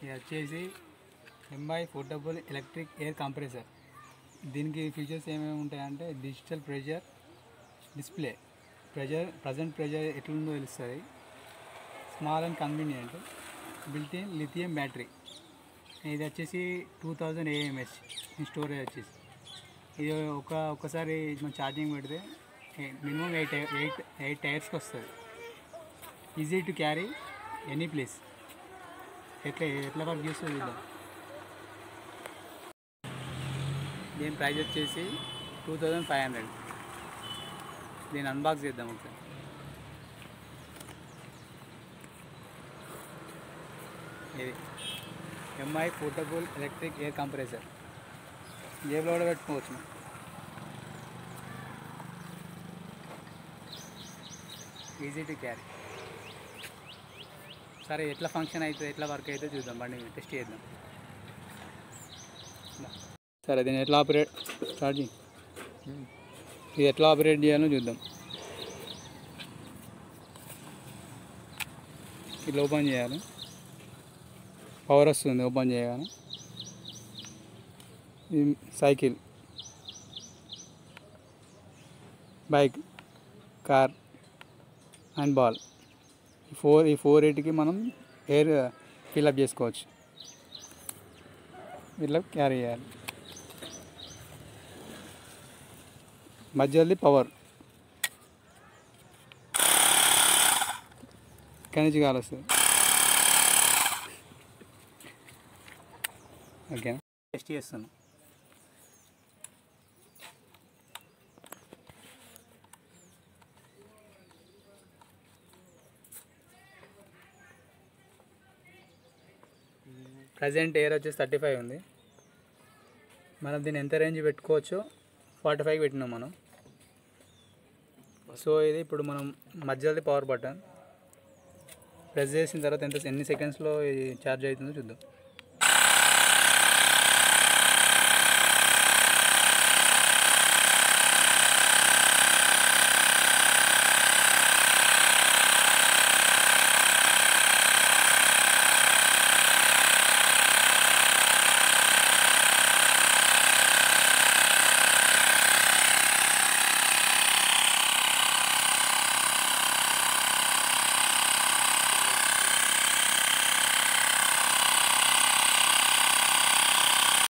ఇది వచ్చేసి MI portable electric air compressor దీనికి ఫీచర్స్ ఏమేమి ఉంటాయంటే digital pressure display pressure present pressure ఎట్లుందో తెలుస్తుంది small and convenient built in lithium battery ఇది వచ్చేసి టూ థౌజండ్ ఏఎంహెచ్ స్టోరేజ్ వచ్చేసి ఇది ఒక ఒకసారి మనం ఛార్జింగ్ పెడితే మినిమం ఎయిట్ ఎయిట్ ఎయిట్ టైర్స్కి వస్తుంది easy to carry any place ఎట్లా ఎట్లా వర్క్ చేస్తుంది చూద్దాం దీని ప్రైస్ వచ్చేసి టూ థౌజండ్ ఫైవ్ హండ్రెడ్ దీన్ని అన్బాక్స్ చేద్దాం ఒకసారి ఇది MI portable electric air compressor జేబులో కూడా పెట్టుకోవచ్చు ఈజీ టు క్యారీ సరే ఎట్లా ఫంక్షన్ అవుతుంది ఎట్లా వర్క్ అయితే చూద్దాం బండి మీద టెస్ట్ చేద్దాం సరే దీన్ని ఎట్లా ఆపరేట్ స్టార్ట్ చేయి ఇది ఎట్లా ఆపరేట్ చేయాలో చూద్దాం ఇట్లా ఓపెన్ చేయాలి పవర్ వస్తుంది ఓపెన్ చేయగానే ఇది cycle bike car and ball ఈ ఫోర్ ఈ ఫోర్ ఎయిట్కి మనం ఎయిర్ ఫిల్అప్ చేసుకోవచ్చు ఇట్లా క్యారీ చేయాలి మధ్యది పవర్ ఇక్కడి నుంచి కాలు వస్తుంది ఓకేనా టెస్ట్ చేస్తాను ప్రజెంట్ ఎయిర్ వచ్చేసి థర్టీ ఫైవ్ ఉంది మనం దీన్ని ఎంత రేంజ్ పెట్టుకోవచ్చో ఫార్టీ ఫైవ్ పెట్టినాం మనం సో ఇది ఇప్పుడు మనం మధ్యలోది పవర్ బటన్ ప్రెస్ చేసిన తర్వాత ఎంత ఎన్ని సెకండ్స్లో ఇది ఛార్జ్ అవుతుందో చూద్దాం